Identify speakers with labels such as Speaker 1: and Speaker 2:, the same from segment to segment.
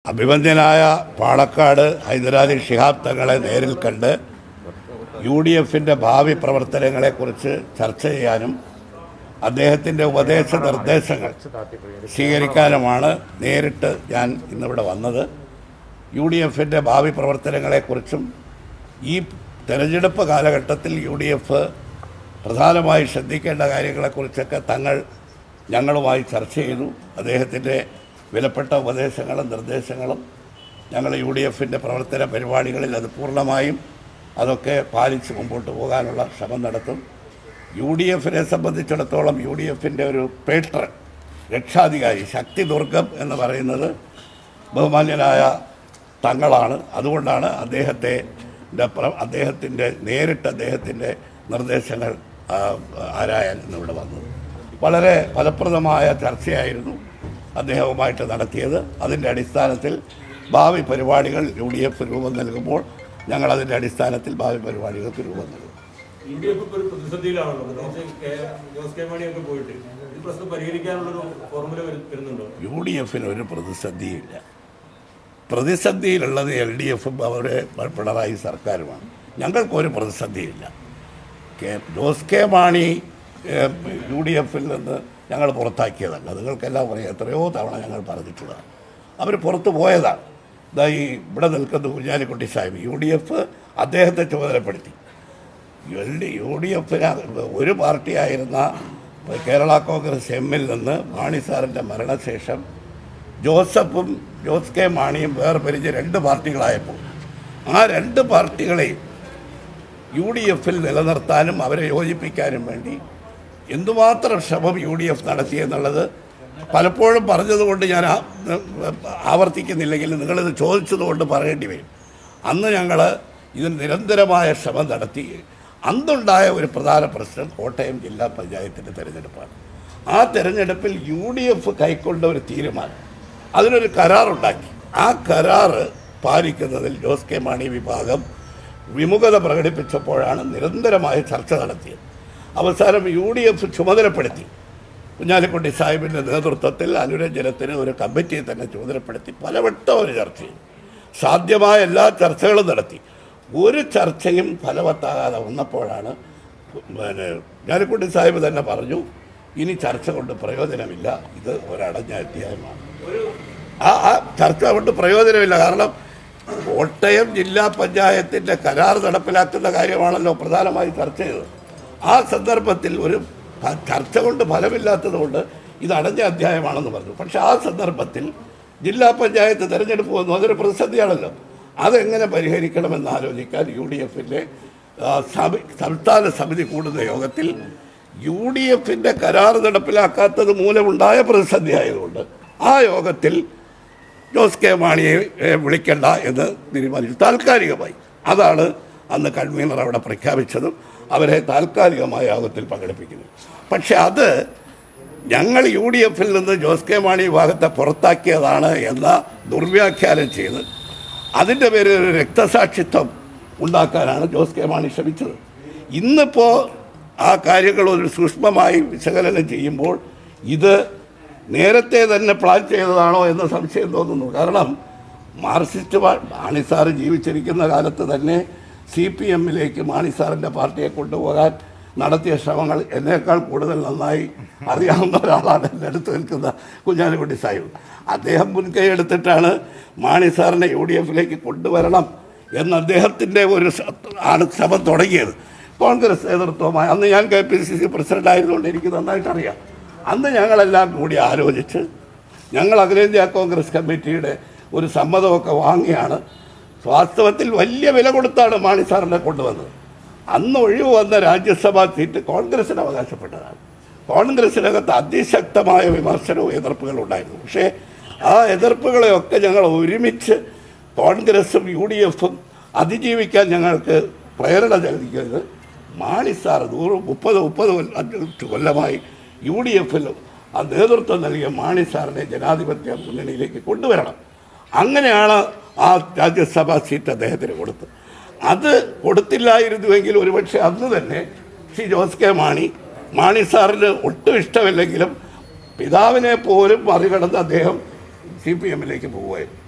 Speaker 1: അഭിമന്യനായ പാണക്കാട് ഹൈദരാലി ശിഹാബ് തങ്ങളെ നേരിൽ കണ്ട് യു ഡി എഫിൻ്റെ ഭാവി പ്രവർത്തനങ്ങളെക്കുറിച്ച് ചർച്ച ചെയ്യാനും അദ്ദേഹത്തിൻ്റെ ഉപദേശ നിർദ്ദേശങ്ങൾ സ്വീകരിക്കാനുമാണ് നേരിട്ട് ഞാൻ ഇന്നിവിടെ വന്നത് യു ഡി എഫിൻ്റെ ഭാവി പ്രവർത്തനങ്ങളെക്കുറിച്ചും ഈ തെരഞ്ഞെടുപ്പ് കാലഘട്ടത്തിൽ യു ഡി എഫ് പ്രധാനമായി ശ്രദ്ധിക്കേണ്ട കാര്യങ്ങളെക്കുറിച്ചൊക്കെ തങ്ങൾ ഞങ്ങളുമായി ചർച്ച ചെയ്തു അദ്ദേഹത്തിൻ്റെ വിലപ്പെട്ട ഉപദേശങ്ങളും നിർദ്ദേശങ്ങളും ഞങ്ങൾ യു ഡി എഫിൻ്റെ പ്രവർത്തന പരിപാടികളിൽ അത് പൂർണ്ണമായും അതൊക്കെ പാലിച്ച് മുമ്പോട്ട് പോകാനുള്ള ശ്രമം നടത്തും യു ഡി എഫിനെ സംബന്ധിച്ചിടത്തോളം യു ഡി എഫിൻ്റെ ഒരു പേട്രൺ രക്ഷാധികാരി ശക്തി ദുർഗം എന്ന് പറയുന്നത് ബഹുമാന്യനായ തങ്ങളാണ് അതുകൊണ്ടാണ് അദ്ദേഹത്തെ അദ്ദേഹത്തിൻ്റെ നേരിട്ട് അദ്ദേഹത്തിൻ്റെ നിർദ്ദേശങ്ങൾ ആ, ആരായാൻ ഇന്നിവിടെ വന്നത് വളരെ ഫലപ്രദമായ ചർച്ചയായിരുന്നു അദ്ദേഹവുമായിട്ട് നടത്തിയത് അതിൻ്റെ അടിസ്ഥാനത്തിൽ ഭാവി പരിപാടികൾ യു ഡി എഫ് രൂപം നൽകുമ്പോൾ ഞങ്ങൾ അതിൻ്റെ അടിസ്ഥാനത്തിൽ ഭാവി പരിപാടികൾക്ക് രൂപം നൽകും
Speaker 2: യു ഡി എഫ് ഇപ്പോൾ ഒരു പ്രതിസന്ധിയിലാണല്ലോ പ്രത്യേകിച്ച് കെ- ജോസ് കെ മാണിയൊക്കെ പോയിട്ട് ഈ പ്രശ്നം പരിഹരിക്കാനുള്ളൊരു ഫോർമുല വരു- വരുന്നുണ്ടോ
Speaker 1: യു ഡി എഫിന് ഒരു പ്രതിസന്ധിയില്ല പ്രതിസന്ധിയിലുള്ളത് എൽ ഡി എഫും അവരുടെ പിണറായി സർക്കാരുമാണ് ഞങ്ങൾക്കൊരു പ്രതിസന്ധിയില്ല കെ ജോസ് കെ മാണി ഏഹ്, യു ഡി എഫിൽ നിന്ന് ഞങ്ങൾ പുറത്താക്കിയതല്ല നിങ്ങൾക്കെല്ലാം പറയാം എത്രയോ തവണ ഞങ്ങൾ പറഞ്ഞിട്ടുള്ളതാണ് അവർ പുറത്തു പോയതാണ് ഇതാ ഈ ഇവിടെ നിൽക്കുന്ന Kunhalikutty Sahib U D F അദ്ദേഹത്തെ ചുമതലപ്പെടുത്തി എൽ ഡി യു ഡി എഫിന് ഒരു പാർട്ടിയായിരുന്ന കേരള കോൺഗ്രസ് എമ്മിൽ നിന്ന് മാണി സാറിൻ്റെ മരണശേഷം ജോസഫും ജോസ് കെ മാണിയും വേർപിരിഞ്ഞ് രണ്ട് പാർട്ടികളായപ്പോൾ ആ രണ്ട് പാർട്ടികളെയും യു ഡി എഫിൽ നിലനിർത്താനും അവരെ യോജിപ്പിക്കാനും വേണ്ടി എന്തുമാത്രം ശ്രമം യു ഡി എഫ് നടത്തിയെന്നുള്ളത് പലപ്പോഴും പറഞ്ഞതുകൊണ്ട് ഞാൻ ആ- ആവർത്തിക്കുന്നില്ലെങ്കിൽ നിങ്ങളിത് ചോദിച്ചതുകൊണ്ട് പറയേണ്ടി വരും അന്ന് ഞങ്ങൾ ഇതിന് നിരന്തരമായ ശ്രമം നടത്തി അന്നുണ്ടായ ഒരു പ്രധാന പ്രശ്നം കോട്ടയം ജില്ലാ പഞ്ചായത്തിൻ്റെ തെരഞ്ഞെടുപ്പാണ് ആ തെരഞ്ഞെടുപ്പിൽ യു ഡി എഫ് കൈക്കൊണ്ട ഒരു തീരുമാനം അതിനൊരു കരാറുണ്ടാക്കി ആ കരാറ് പാലിക്കുന്നതിൽ ജോസ് കെ മാണി വിഭാഗം വിമുഖത പ്രകടിപ്പിച്ചപ്പോഴാണ് നിരന്തരമായ ചർച്ച നടത്തിയത് അവസാനം യു ഡി എഫ് ചുമതലപ്പെടുത്തി കുഞ്ഞാലിക്കുട്ടി സാഹിബിൻ്റെ നേതൃത്വത്തിൽ അനുരഞ്ജനത്തിന് ഒരു കമ്മിറ്റിയെ തന്നെ ചുമതലപ്പെടുത്തി പലവട്ടം ഒരു ചർച്ച ചെയ്തു സാധ്യമായ എല്ലാ ചർച്ചകളും നടത്തി ഒരു ചർച്ചയും ഫലവത്താകാതെ വന്നപ്പോഴാണ് പിന്നെ കുഞ്ഞാലിക്കുട്ടി സാഹിബ് തന്നെ പറഞ്ഞു ഇനി ചർച്ച കൊണ്ട് പ്രയോജനമില്ല ഇത് ഒരടഞ്ഞ അധ്യായമാണ് ആ ആ ചർച്ച കൊണ്ട് പ്രയോജനമില്ല കാരണം കോട്ടയം ജില്ലാ പഞ്ചായത്തിൻ്റെ കരാർ നടപ്പിലാക്കുന്ന കാര്യമാണല്ലോ പ്രധാനമായി ചർച്ച ചെയ്തത് ആ സന്ദർഭത്തിൽ ഒരു പ- ചർച്ച കൊണ്ട് ഫലമില്ലാത്തതുകൊണ്ട് ഇത് അടഞ്ഞ അധ്യായമാണെന്ന് പറഞ്ഞു പക്ഷേ ആ സന്ദർഭത്തിൽ ജില്ലാ പഞ്ചായത്ത് തെരഞ്ഞെടുപ്പ് വന്നു അതൊരു പ്രതിസന്ധിയാണല്ലോ അതെങ്ങനെ പരിഹരിക്കണമെന്ന് ആലോചിക്കാൻ യു ഡി എഫിൻ്റെ സംസ്ഥാന സമിതി കൂടുന്ന യോഗത്തിൽ യു ഡി എഫിൻ്റെ കരാർ നടപ്പിലാക്കാത്തത് മൂലമുണ്ടായ പ്രതിസന്ധി ആയതുകൊണ്ട് ആ യോഗത്തിൽ ജോസ് കെ മാണിയെ ഏ, വിളിക്കണ്ട എന്ന് തീരുമാനിച്ചു താൽക്കാലികമായി അതാണ് അന്ന് കൺവീനർ അവിടെ പ്രഖ്യാപിച്ചതും അവരെ താൽക്കാലികമായ യോഗത്തിൽ പങ്കെടുപ്പിക്കുന്നത് പക്ഷെ അത് ഞങ്ങൾ യു ഡി എഫിൽ നിന്ന് ജോസ് കെ മാണി വിഭാഗത്തെ പുറത്താക്കിയതാണ് എന്ന ദുർവ്യാഖ്യാനം ചെയ്ത് അതിൻ്റെ പേരിൽ ഒരു രക്തസാക്ഷിത്വം ഉണ്ടാക്കാനാണ് ജോസ് കെ മാണി ശ്രമിച്ചത് ഇന്നിപ്പോൾ ആ കാര്യങ്ങൾ ഒരു സൂക്ഷ്മമായി വിശകലനം ചെയ്യുമ്പോൾ ഇത് നേരത്തെ തന്നെ പ്ലാൻ ചെയ്തതാണോ എന്ന് സംശയം തോന്നുന്നു കാരണം മാർക്സിസ്റ്റ് പാ- മാണി സാറ് ജീവിച്ചിരിക്കുന്ന കാലത്ത് തന്നെ സി പി എമ്മിലേക്ക് മാണി സാറിൻ്റെ പാർട്ടിയെ കൊണ്ടുപോകാൻ നടത്തിയ ശ്രമങ്ങൾ എന്നേക്കാൾ കൂടുതൽ നന്നായി അറിയാവുന്ന ഒരാളാണ് എൻ്റെ അടുത്ത് നിൽക്കുന്ന കുഞ്ഞാലിക്കുട്ടി സാഹിബ് അദ്ദേഹം മുൻകൈ എടുത്തിട്ടാണ് മാണി സാറിനെ യു ഡി എഫിലേക്ക് കൊണ്ടുവരണം എന്ന് അദ്ദേഹത്തിൻ്റെ ഒരു സ- ആണ് ശ്രമം തുടങ്ങിയത് കോൺഗ്രസ് നേതൃത്വമായി അന്ന് ഞാൻ K P C C president ആയതുകൊണ്ട് എനിക്ക് നന്നായിട്ട് അറിയാം അന്ന് ഞങ്ങളെല്ലാം കൂടി ആലോചിച്ച് ഞങ്ങൾ അഖിലേന്ത്യാ കോൺഗ്രസ് കമ്മിറ്റിയുടെ ഒരു സമ്മതമൊക്കെ വാങ്ങിയാണ് വാസ്തവത്തിൽ വലിയ വില കൊടുത്താണ് മാണി സാറിനെ കൊണ്ടുവന്നത് അന്ന് ഒഴിവ് വന്ന രാജ്യസഭാ സീറ്റ് കോൺഗ്രസിന് അവകാശപ്പെട്ടതാണ് കോൺഗ്രസിനകത്ത് അതിശക്തമായ വിമർശനവും എതിർപ്പുകളും ഉണ്ടായിരുന്നു പക്ഷേ ആ എതിർപ്പുകളെയൊക്കെ ഞങ്ങൾ ഒരുമിച്ച് കോൺഗ്രസും യു ഡി എഫും അതിജീവിക്കാൻ ഞങ്ങൾക്ക് പ്രേരണ നൽകിയത് മാണി സാർ നൂറ് മുപ്പത് മുപ്പത് കൊല്ല- അഞ്ച് കൊല്ലമായി യു ഡി എഫിൽ ആ നേതൃത്വം നൽകിയ മാണി സാറിനെ ജനാധിപത്യ മുന്നണിയിലേക്ക് കൊണ്ടുവരണം അങ്ങനെയാണ് ആ രാജ്യസഭാ സീറ്റ് അദ്ദേഹത്തിന് കൊടുത്തത് അത് കൊടുത്തില്ലായിരുന്നുവെങ്കിൽ ഒരുപക്ഷെ അന്ന് തന്നെ ശ്രീ ജോസ് കെ മാണി മാണി സാറിന് ഒട്ടും ഇഷ്ടമില്ലെങ്കിലും പിതാവിനെ പോലും മറികടന്ന് അദ്ദേഹം സി പി എമ്മിലേക്ക് പോവുമായിരുന്നു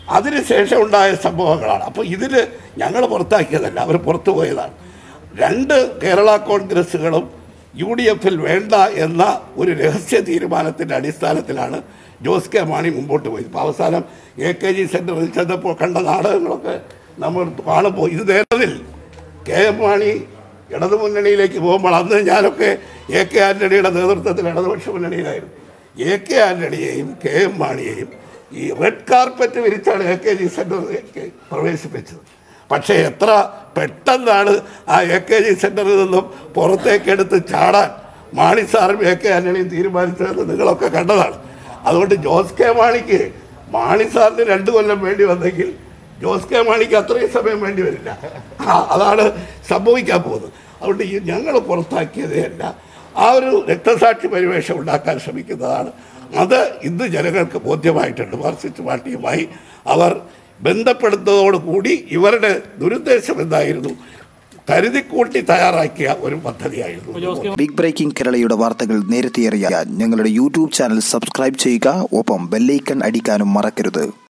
Speaker 1: അതിനുശേഷം ഉണ്ടായ സംഭവങ്ങളാണ് അപ്പോൾ ഇതിൽ ഞങ്ങൾ പുറത്താക്കിയതല്ല അവർ പുറത്തു പോയതാണ് രണ്ട് കേരള കോൺഗ്രസ്സുകളും യു ഡി എഫിൽ വേണ്ട എന്ന ഒരു രഹസ്യ തീരുമാനത്തിൻ്റെ അടിസ്ഥാനത്തിലാണ് ജോസ് കെ മാണി മുമ്പോട്ട് പോയത് ഇപ്പോൾ അവസാനം എ കെ ജി സെൻറ്ററിൽ ചെന്നപ്പോൾ കണ്ട നാടകങ്ങളൊക്കെ നമ്മൾ കാണുമ്പോൾ ഇത് നേരത്തിൽ കെ എം മാണി ഇടതുമുന്നണിയിലേക്ക് പോകുമ്പോൾ അന്ന് ഞാനൊക്കെ എ കെ ആൻ്റണിയുടെ നേതൃത്വത്തിൽ ഇടതുപക്ഷ മുന്നണിയിലായിരുന്നു എ കെ ആൻ്റണിയെയും കെ എം മാണിയെയും ഈ റെഡ് കാർപ്പറ്റ് വിരിച്ചാണ് എ കെ ജി സെൻറ്ററിലേക്ക് പ്രവേശിപ്പിച്ചത് പക്ഷേ എത്ര പെട്ടെന്നാണ് ആ എ കെ ജി സെൻറ്ററിൽ നിന്നും പുറത്തേക്കെടുത്ത് ചാടാൻ മാണി സാറും എ കെ ആൻ്റണിയും തീരുമാനിച്ചതെന്ന് നിങ്ങളൊക്കെ കണ്ടതാണ് അതുകൊണ്ട് ജോസ് കെ മാണിക്ക് മാണി സാറിന് രണ്ട് കൊല്ലം വേണ്ടി വന്നെങ്കിൽ ജോസ് കെ മാണിക്ക് അത്രയും സമയം വേണ്ടി വരില്ല ആ, അതാണ് സംഭവിക്കാൻ പോകുന്നത് അതുകൊണ്ട് ഈ ഞങ്ങൾ പുറത്താക്കിയതേ അല്ല ആ ഒരു രക്തസാക്ഷി പരിവേഷം ഉണ്ടാക്കാൻ ശ്രമിക്കുന്നതാണ് അത് ഇന്ന് ജനങ്ങൾക്ക് ബോധ്യമായിട്ടുണ്ട് മാർക്സിസ്റ്റ് പാർട്ടിയുമായി അവർ ബന്ധപ്പെടുന്നതോടുകൂടി ഇവരുടെ ദുരുദ്ദേശം എന്തായിരുന്നു കരുതിക്കൂട്ടി തയ്യാറാക്കിയ ഒരു പദ്ധതിയായിരുന്നു
Speaker 3: ബിഗ് ബ്രേക്കിംഗ് കേരളയുടെ വാർത്തകൾ നേരത്തെ അറിയാൻ ഞങ്ങളുടെ യൂട്യൂബ് ചാനൽ സബ്സ്ക്രൈബ് ചെയ്യുക ഒപ്പം ബെല്ലൈക്കൺ അടിക്കാനും മറക്കരുത്